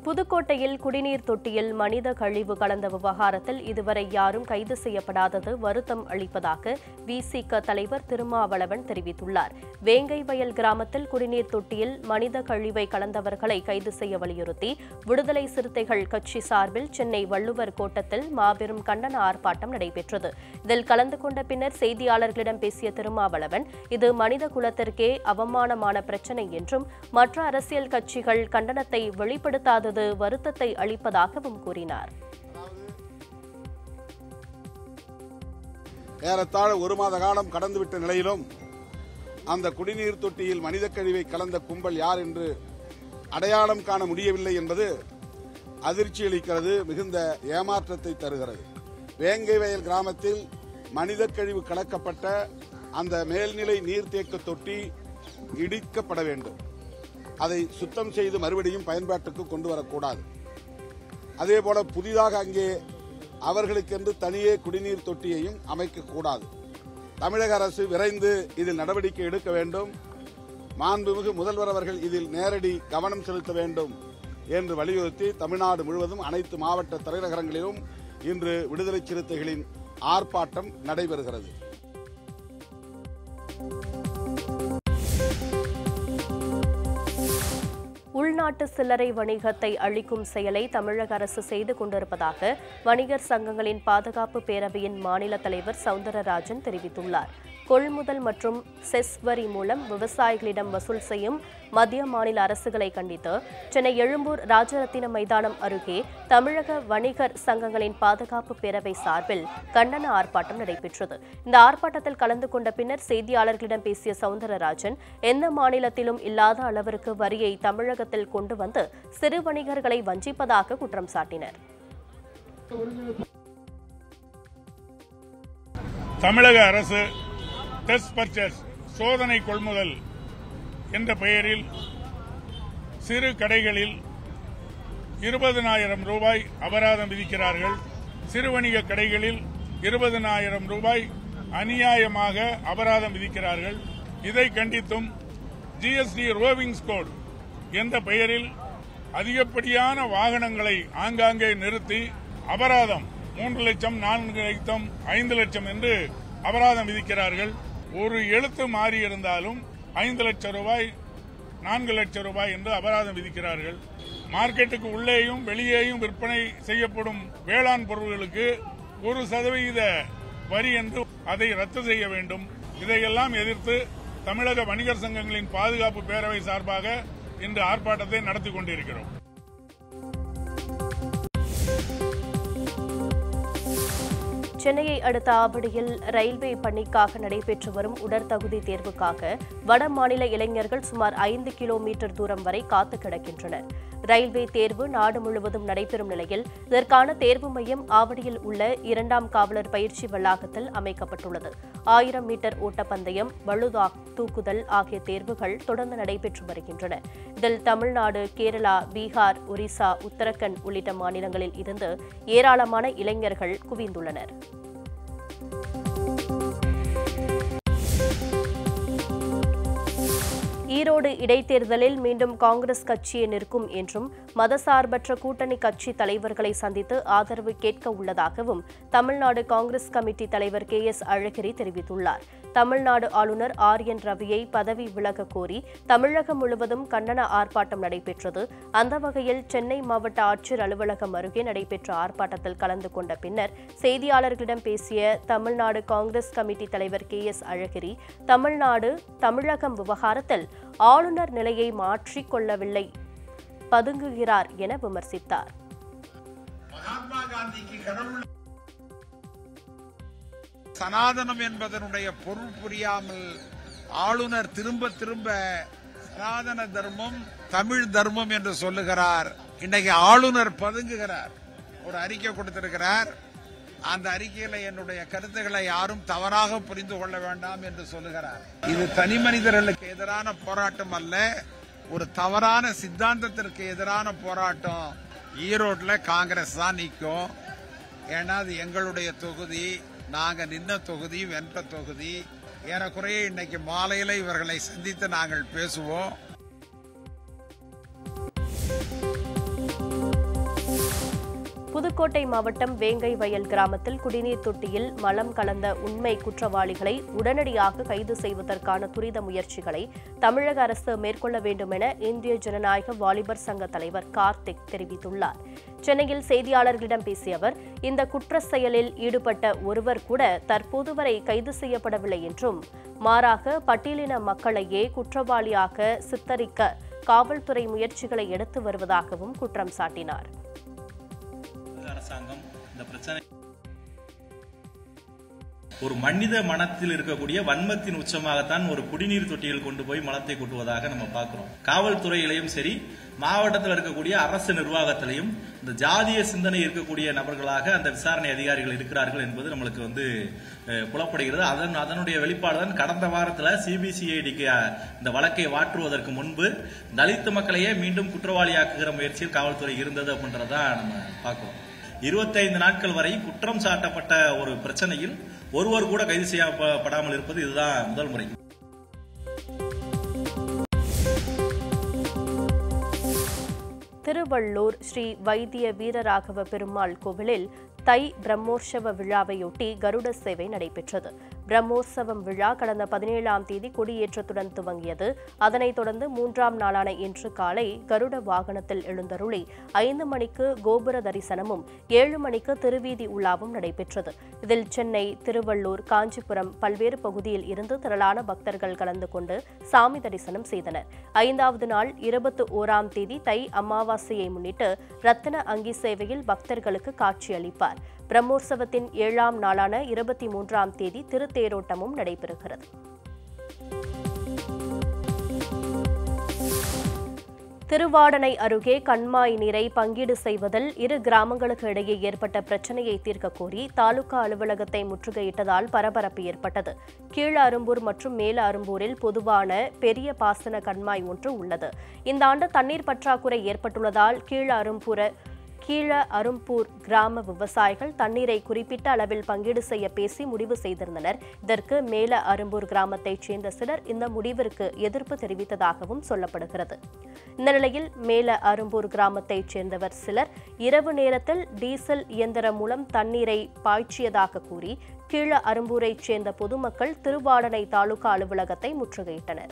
புதுக்கோட்டையில் குடிநீர் தொட்டியில் மனித கழிவு கலந்த விவகாரத்தில் இதுவரை யாரும் கைது செய்யப்படாதது வருத்தம் அளிப்பதாக விசிக தலைவர் திருமாவளவன் தெரிவித்துள்ளார் வேங்கை வயல் கிராமத்தில் குடிநீர் தொட்டியில் மனித கழிவை கலந்தவர்களை கைது செய்ய வலியுறுத்தி விடுதலை சிறுத்தைகள் கட்சி சார்பில் சென்னை வள்ளுவர் கோட்டத்தில் மாபெரும் கண்டன ஆர்ப்பாட்டம் நடைபெற்றது இதில் கலந்து கொண்ட பின்னர் செய்தியாளர்களிடம் பேசிய திருமாவளவன் இது மனித குலத்திற்கே அவமானமான பிரச்சினை என்றும் மற்ற அரசியல் கட்சிகள் கண்டனத்தை வெளிப்படுத்தாதது வருத்தத்தை அளிப்பதாகவும் கூறினார் ஏறத்தாழ ஒரு மாத காலம் கடந்துவிட்ட நிலையிலும் அந்த குடிநீர் தொட்டியில் மனித கழிவை கலந்த கும்பல் யார் என்று அடையாளம் காண முடியவில்லை என்பது அதிர்ச்சி அளிக்கிறது மிகுந்த ஏமாற்றத்தை தருகிறது வேங்கை வயல் கிராமத்தில் மனித கழிவு கலக்கப்பட்ட அந்த மேல்நிலை நீர்த்தேக்க தொட்டி இடிக்கப்பட வேண்டும் அதை சுத்தம் செய்து மறுபடியும் பயன்பாட்டுக்கு கொண்டு வரக்கூடாது அதேபோல புதிதாக அங்கே அவர்களுக்கென்று தனியே குடிநீர் தொட்டியையும் அமைக்கக்கூடாது தமிழக அரசு விரைந்து இதில் நடவடிக்கை எடுக்க வேண்டும் மாண்புமிகு முதல்வர் அவர்கள் இதில் நேரடி கவனம் செலுத்த வேண்டும் என்று வலியுறுத்தி தமிழ்நாடு முழுவதும் அனைத்து மாவட்ட தலைநகரங்களிலும் இன்று விடுதலை சிறுத்தைகளின் ஆர்ப்பாட்டம் நடைபெறுகிறது உள்நாட்டு சில்லறை வணிகத்தை அழிக்கும் செயலை தமிழக அரசு செய்து கொண்டிருப்பதாக வணிகர் சங்கங்களின் பாதுகாப்பு பேரவையின் மாநில தலைவர் சவுந்தரராஜன் தெரிவித்துள்ளார் கொள்முதல் மற்றும் செஸ் வரி மூலம் விவசாயிகளிடம் வசூல் செய்யும் மத்திய மாநில அரசுகளை கண்டித்து சென்னை எழும்பூர் ராஜரத்தின மைதானம் அருகே தமிழக வணிகர் சங்கங்களின் பாதுகாப்பு பேரவை சார்பில் கண்டன ஆர்ப்பாட்டம் நடைபெற்றது இந்த ஆர்ப்பாட்டத்தில் கலந்து கொண்ட பின்னர் செய்தியாளர்களிடம் பேசிய சவுந்தரராஜன் எந்த மாநிலத்திலும் இல்லாத அளவிற்கு வரியை தமிழகத்தில் கொண்டு வந்து சிறு வணிகர்களை வஞ்சிப்பதாக குற்றம் சாட்டினர் தமிழக அரசு டெஸ்ட் பர்ச்சேஸ் சோதனை கொள்முதல் என்ற பெயரில் சிறு கடைகளில் இருபதனாயிரம் ரூபாய் அபராதம் விதிக்கிறார்கள் சிறு வணிக கடைகளில் இருபதனாயிரம் ரூபாய் அநியாயமாக அபராதம் விதிக்கிறார்கள் இதை கண்டித்தும் ஜிஎஸ்டி ரோவிங் ஸ்கோட் என்ற பெயரில் அதிகப்படியான வாகனங்களை ஆங்காங்கே நிறுத்தி அபராதம் மூன்று லட்சம் நான்கு லட்சம் ஐந்து லட்சம் என்று அபராதம் விதிக்கிறார்கள் ஒரு எழுத்து மாறி இருந்தாலும் ஐந்து லட்சம் ரூபாய் நான்கு லட்சம் ரூபாய் என்று அபராதம் விதிக்கிறார்கள் மார்க்கெட்டுக்கு உள்ளேயும் வெளியேயும் விற்பனை செய்யப்படும் வேளாண் பொருட்களுக்கு ஒரு சதவிகித வரி என்று அதை ரத்து செய்ய வேண்டும் இதையெல்லாம் எதிர்த்து தமிழக வணிகர் சங்கங்களின் பாதுகாப்பு பேரவை சார்பாக இன்று ஆர்ப்பாட்டத்தை நடத்தி கொண்டிருக்கிறோம் சென்னையை அடுத்த ஆவடியில் ரயில்வே பணிக்காக நடைபெற்று வரும் உடற்தகுதி தேர்வுக்காக வட மாநில இளைஞர்கள் சுமார் ஐந்து கிலோமீட்டர் தூரம் வரை காத்து கிடக்கின்றனர் ரயில்வே தேர்வு நாடு முழுவதும் நடைபெறும் நிலையில் இதற்கான தேர்வு மையம் ஆவடியில் உள்ள இரண்டாம் காவலர் பயிற்சி வளாகத்தில் அமைக்கப்பட்டுள்ளது ஆயிரம் மீட்டர் ஓட்டப்பந்தயம் பளுதா தூக்குதல் ஆகிய தேர்வுகள் தொடர்ந்து நடைபெற்று வருகின்றன இதில் தமிழ்நாடு கேரளா பீகார் ஒரிசா உத்தரகண்ட் உள்ளிட்ட மாநிலங்களில் இருந்து ஏராளமான இளைஞர்கள் குவிந்துள்ளனர் ஈரோடு இடைத்தேர்தலில் மீண்டும் காங்கிரஸ் கட்சியே நிற்கும் என்றும் மதசார்பற்ற கூட்டணி கட்சி தலைவர்களை சந்தித்து ஆதரவு கேட்க உள்ளதாகவும் தமிழ்நாடு காங்கிரஸ் கமிட்டி தலைவர் கே எஸ் அழகிரி தெரிவித்துள்ளார் தமிழ்நாடு ஆளுநர் ஆர் என் ரவியை பதவி விலக கோரி தமிழகம் முழுவதும் கண்டன ஆர்ப்பாட்டம் நடைபெற்றது அந்த வகையில் சென்னை மாவட்ட ஆட்சியர் அலுவலகம் அருகே நடைபெற்ற ஆர்ப்பாட்டத்தில் கலந்து கொண்ட பின்னர் செய்தியாளர்களிடம் பேசிய தமிழ்நாடு காங்கிரஸ் கமிட்டி தலைவர் கே எஸ் அழகிரி தமிழ்நாடு தமிழகம் விவகாரத்தில் ஆளுநர் நிலையை மாற்றிக் கொள்ளவில்லை பதுங்குகிறார் என விமர்சித்தார் மகாத்மா காந்திக்கு கடவுள் சனாதனம் என்பதனுடைய பொருள் புரியாமல் ஆளுநர் திரும்ப திரும்ப சனாதன தர்மம் தமிழ் தர்மம் என்று சொல்லுகிறார் இன்னைக்கு ஆளுநர் பதுங்குகிறார் ஒரு அறிக்கை கொடுத்திருக்கிறார் அந்த அறிக்கையில என்னுடைய கருத்துக்களை யாரும் தவறாக புரிந்து கொள்ள வேண்டாம் என்று சொல்லுகிறார் இது தனி மனிதர்களுக்கு எதிரான போராட்டம் அல்ல ஒரு தவறான சித்தாந்தத்திற்கு எதிரான போராட்டம் ஈரோட்ல காங்கிரஸ் தான் நிற்கும் ஏன்னா அது எங்களுடைய தொகுதி நாங்க நின்ன தொகுதி வென்ற தொகுதி ஏறக்குறைய இன்னைக்கு மாலையில இவர்களை சந்தித்து நாங்கள் பேசுவோம் புதுக்கோட்டை மாவட்டம் வேங்கை வயல் கிராமத்தில் குடிநீர் தொட்டியில் மலம் கலந்த உண்மை குற்றவாளிகளை உடனடியாக கைது செய்வதற்கான துரித முயற்சிகளை தமிழக அரசு மேற்கொள்ள வேண்டும் என இந்திய ஜனநாயக வாலிபர் சங்க தலைவர் கார்த்திக் தெரிவித்துள்ளார் சென்னையில் செய்தியாளர்களிடம் பேசிய அவர் இந்த குற்ற செயலில் ஈடுபட்ட ஒருவர் கூட தற்போது வரை கைது செய்யப்படவில்லை என்றும் மாறாக பட்டியலின மக்களையே குற்றவாளியாக சித்தரிக்க காவல்துறை முயற்சிகளை எடுத்து வருவதாகவும் குற்றம் சாட்டினார் தமிழக அரசாங்கம் இந்த பிரச்சனை ஒரு மனித மனத்தில் இருக்கக்கூடிய வன்மத்தின் உச்சமாகத்தான் ஒரு குடிநீர் தொட்டியில் கொண்டு போய் மலத்தை கொட்டுவதாக நம்ம பார்க்கிறோம் காவல்துறையிலையும் சரி மாவட்டத்தில் இருக்கக்கூடிய அரசு நிர்வாகத்திலையும் இந்த ஜாதிய சிந்தனை இருக்கக்கூடிய நபர்களாக அந்த விசாரணை அதிகாரிகள் இருக்கிறார்கள் என்பது நம்மளுக்கு வந்து அஹ், புலப்படுகிறது அதன் அதனுடைய வெளிப்பாடு தான் கடந்த வாரத்தில் சிபிசிஐடிக்கு இந்த வழக்கை மாற்றுவதற்கு முன்பு தலித் மக்களையே மீண்டும் குற்றவாளியாக்குகிற முயற்சியில் காவல்துறை இருந்தது அப்படின்றத நம்ம பார்க்கிறோம் இருபத்தைந்து நாட்கள் வரை குற்றம் சாட்டப்பட்ட ஒரு பிரச்சனையில் ஒருவர் கூட கைது செய்யப்படாமல் இருப்பது இதுதான் முதல் முறை திருவள்ளூர் ஸ்ரீ வைத்திய வீரராகவ பெருமாள் கோவிலில் தை பிரம்மோற்சவ விழாவையொட்டி கருட சேவை நடைபெற்றது பிரம்மோற்சவம் விழா கடந்த பதினேழாம் தேதி கொடியேற்றத்துடன் துவங்கியது அதனைத் தொடர்ந்து மூன்றாம் நாளான இன்று காலை கருட வாகனத்தில் எழுந்தருளி ஐந்து மணிக்கு கோபுர தரிசனமும் ஏழு மணிக்கு திருவீதி உலாவும் நடைபெற்றது இதில் சென்னை திருவள்ளூர் காஞ்சிபுரம் பல்வேறு பகுதியில் இருந்து திரளான பக்தர்கள் கலந்து கொண்டு சாமி தரிசனம் செய்தனர் ஐந்தாவது நாள் இருபத்தி ஓராம் தேதி தை அமாவாசையை முன்னிட்டு ரத்தின அங்கி சேவையில் பக்தர்களுக்கு காட்சியளிப்பார் பிரம்மோற்சவத்தின் ஏழாம் நாளான இருபத்தி மூன்றாம் தேதி திருத்தேரோட்டமும் நடைபெறுகிறது திருவாடனை அருகே கண்மாய் நீரை பங்கீடு செய்வதில் இரு கிராமங்களுக்கு இடையே ஏற்பட்ட பிரச்சனையை தீர்க்க கோரி தாலுகா அலுவலகத்தை முற்றுகையிட்டதால் பரபரப்பு ஏற்பட்டது கீழ அரும்பூர் மற்றும் மேல அரும்பூரில் பொதுவான பெரிய பாசன கண்மாய் ஒன்று உள்ளது இந்த ஆண்டு தண்ணீர் பற்றாக்குறை ஏற்பட்டுள்ளதால் கீழ அரும்பூர கீழ அரும்பூர் கிராம விவசாயிகள் தண்ணீரை குறிப்பிட்ட அளவில் பங்கீடு செய்ய பேசி முடிவு செய்திருந்தனர் இதற்கு மேல அரும்பூர் கிராமத்தைச் சேர்ந்த சிலர் இந்த முடிவிற்கு எதிர்ப்பு தெரிவித்ததாகவும் சொல்லப்படுகிறது இந்த நிலையில் மேல அரும்பூர் கிராமத்தைச் சேர்ந்தவர் சிலர் இரவு நேரத்தில் டீசல் இயந்திரம் மூலம் தண்ணீரை பாய்ச்சியதாக கூறி கீழ அரும்பூரைச் சேர்ந்த பொதுமக்கள் திருவாடனை தாலுகா அலுவலகத்தை முற்றுகையிட்டனர்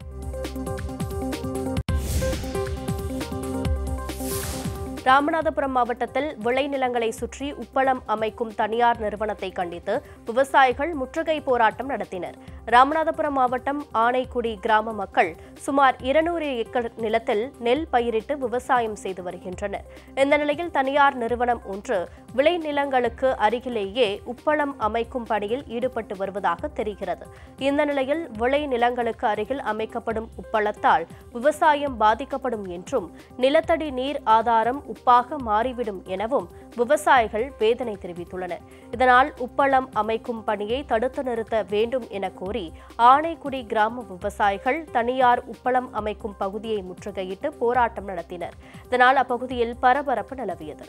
ராமநாதபுரம் மாவட்டத்தில் விளைநிலங்களை சுற்றி உப்பளம் அமைக்கும் தனியார் நிறுவனத்தை கண்டித்து விவசாயிகள் முற்றுகை போராட்டம் நடத்தினர் ராமநாதபுரம் மாவட்டம் ஆனைக்குடி கிராம மக்கள் சுமார் இருநூறு ஏக்கர் நிலத்தில் நெல் பயிரிட்டு விவசாயம் செய்து வருகின்றனர் இந்த நிலையில் தனியார் நிறுவனம் ஒன்று விளைநிலங்களுக்கு அருகிலேயே உப்பளம் அமைக்கும் பணியில் ஈடுபட்டு வருவதாக தெரிகிறது இந்த நிலையில் விளைநிலங்களுக்கு அருகில் அமைக்கப்படும் உப்பளத்தால் விவசாயம் பாதிக்கப்படும் என்றும் நிலத்தடி நீர் ஆதாரம் உப்பாக மாறிவிடும் எனவும் விவசாயிகள் வேதனை தெரிவித்துள்ளனர் இதனால் உப்பளம் அமைக்கும் பணியை தடுத்து நிறுத்த வேண்டும் என கோரி ஆனைக்குடி கிராம விவசாயிகள் தனியார் உப்பளம் அமைக்கும் பகுதியை முற்றுகையிட்டு போராட்டம் நடத்தினர் இதனால் அப்பகுதியில் பரபரப்பு நிலவியது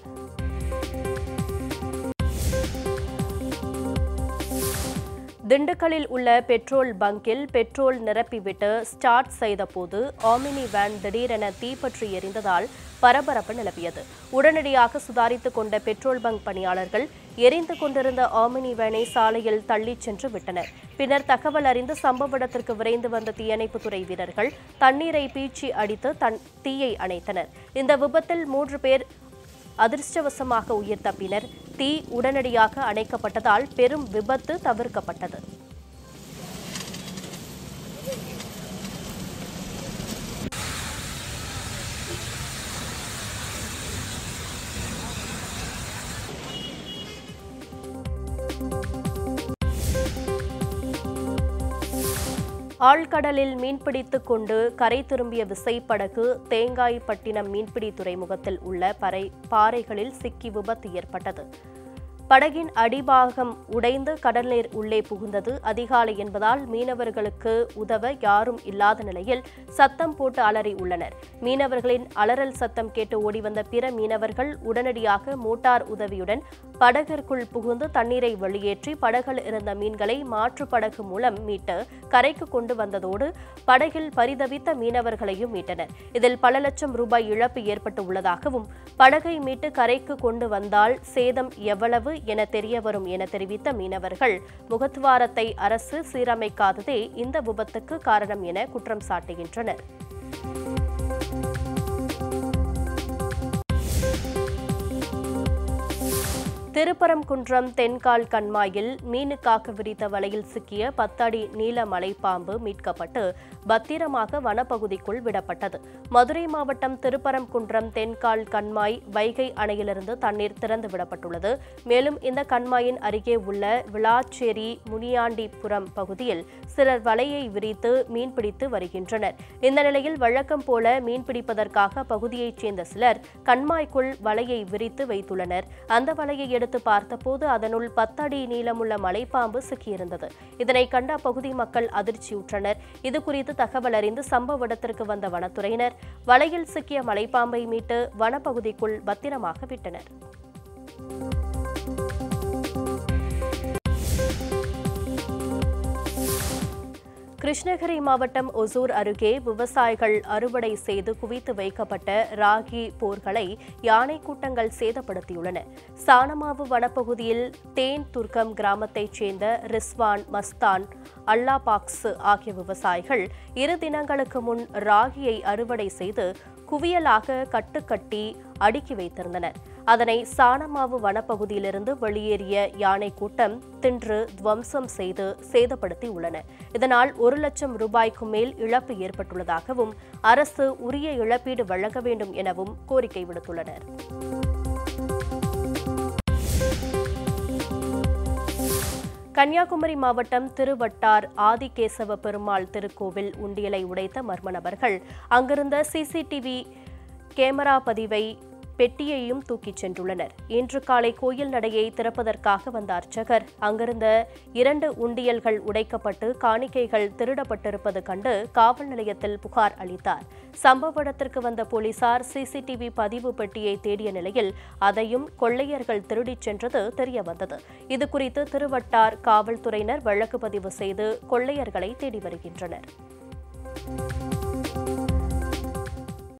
திண்டுக்கல்லில் உள்ள பெட்ரோல் பங்கில் பெட்ரோல் நிரப்பிவிட்டு ஸ்டார்ட் செய்தபோது ஆமினி வேன் திடீரென தீப்பற்றி எரிந்ததால் பரபரப்பு நிலவியது உடனடியாக சுதாரித்துக் கொண்ட பெட்ரோல் பங்க் பணியாளர்கள் எரிந்து கொண்டிருந்த ஆமினி வேனை சாலையில் தள்ளிச் சென்று விட்டனர் பின்னர் தகவல் அறிந்து சம்பவ இடத்திற்கு விரைந்து வந்த தீயணைப்புத்துறை வீரர்கள் தண்ணீரை பீச்சி அடித்து தன் தீயை அணைத்தனர் இந்த விபத்தில் மூன்று பேர் அதிர்ஷ்டவசமாக உயிர் தப்பினர் தீ உடனடியாக அணைக்கப்பட்டதால் பெரும் விபத்து தவிர்க்கப்பட்டது ஆழ்கடலில் மீன்பிடித்துக் கொண்டு கரை திரும்பிய விசைப்படகு தேங்காய்பட்டினம் மீன்பிடி துறைமுகத்தில் உள்ள பறை பாறைகளில் சிக்கி விபத்து ஏற்பட்டது படகின் அடிபாகம் உடைந்து கடல் நீர் உள்ளே புகுந்தது அதிகாலை என்பதால் மீனவர்களுக்கு உதவ யாரும் இல்லாத நிலையில் சத்தம் போட்டு அலறி உள்ளனர் மீனவர்களின் அலறல் சத்தம் கேட்டு ஓடிவந்த பிற மீனவர்கள் உடனடியாக மோட்டார் உதவியுடன் படகிற்குள் புகுந்து தண்ணீரை வெளியேற்றி படகில் இருந்த மீன்களை மாற்று படகு மூலம் மீட்டு கரைக்கு கொண்டு வந்ததோடு படகில் பரிதவித்த மீனவர்களையும் மீட்டனர் இதில் பல லட்சம் ரூபாய் இழப்பு ஏற்பட்டு உள்ளதாகவும் படகை மீட்டு கரைக்கு கொண்டு வந்தால் சேதம் எவ்வளவு என தெரிய வரும் என தெரிவித்த மீனவர்கள் முகத்துவாரத்தை அரசு சீரமைக்காததே இந்த விபத்துக்கு காரணம் என குற்றம் சாட்டுகின்றனர் திருப்பரங்குன்றம் தென்கால் கண்மாயில் மீனுக்காக விரித்த வலையில் சிக்கிய பத்தடி நீல மலைப்பாம்பு மீட்கப்பட்டு பத்திரமாக வனப்பகுதிக்குள் விடப்பட்டது மதுரை மாவட்டம் திருப்பரங்குன்றம் தென்கால் கண்மாய் வைகை அணையிலிருந்து தண்ணீர் திறந்து விடப்பட்டுள்ளது மேலும் இந்த கண்மாயின் அருகே உள்ள விளாச்சேரி முனியாண்டிபுரம் பகுதியில் சிலர் வலையை விரித்து மீன்பிடித்து வருகின்றனர் இந்த நிலையில் வழக்கம் போல மீன்பிடிப்பதற்காக பகுதியைச் சேர்ந்த சிலர் கண்மாய்க்குள் வலையை விரித்து வைத்துள்ளனர் அந்த வலையை எடுத்து பார்த்தபோது அதனுள் பத்தடி நீளமுள்ள மலைப்பாம்பு சிக்கியிருந்தது இதனை கண்ட அப்பகுதி மக்கள் அதிர்ச்சியுற்றனர் இதுகுறித்து தகவல் அறிந்து சம்பவ இடத்திற்கு வந்த வனத்துறையினர் வலையில் சிக்கிய மலைப்பாம்பை மீட்டு வனப்பகுதிக்குள் பத்திரமாக விட்டனர் கிருஷ்ணகிரி மாவட்டம் ஒசூர் அருகே விவசாயிகள் அறுவடை செய்து குவித்து வைக்கப்பட்ட ராகி போர்களை யானை கூட்டங்கள் சேதப்படுத்தியுள்ளன சானமாவு வனப்பகுதியில் தேன் துர்க்கம் கிராமத்தைச் சேர்ந்த ரிஸ்வான் மஸ்தான் அல்லாபாக்ஸ் ஆகிய விவசாயிகள் இரு தினங்களுக்கு முன் ராகியை அறுவடை செய்து குவியலாக கட்டுக்கட்டி அடுக்கி வைத்திருந்தனர் அதனை சாணமாவு வனப்பகுதியிலிருந்து வெளியேறிய யானை கூட்டம் தின்று துவம்சம் செய்து சேதப்படுத்தி உள்ளன இதனால் ஒரு லட்சம் ரூபாய்க்கு மேல் இழப்பு ஏற்பட்டுள்ளதாகவும் அரசு உரிய இழப்பீடு வழங்க வேண்டும் எனவும் கோரிக்கை விடுத்துள்ளனர் கன்னியாகுமரி மாவட்டம் திருவட்டார் ஆதிகேசவ பெருமாள் திருக்கோவில் உண்டியலை உடைத்த மர்ம நபர்கள் அங்கிருந்த சிசிடிவி கேமரா பதிவை பெட்டியையும் தூக்கிச் சென்றுள்ளனர் இன்று காலை கோயில் நடையை திறப்பதற்காக வந்த அர்ச்சகர் அங்கிருந்த இரண்டு உண்டியல்கள் உடைக்கப்பட்டு காணிக்கைகள் திருடப்பட்டிருப்பது கண்டு காவல் நிலையத்தில் புகார் அளித்தார் சம்பவ இடத்திற்கு வந்த போலீசார் சிசிடிவி பதிவு பெட்டியை தேடிய நிலையில் அதையும் கொள்ளையர்கள் திருடிச் சென்றது தெரியவந்தது இதுகுறித்து திருவட்டார் காவல்துறையினர் வழக்கு பதிவு செய்து கொள்ளையர்களை தேடி வருகின்றனர்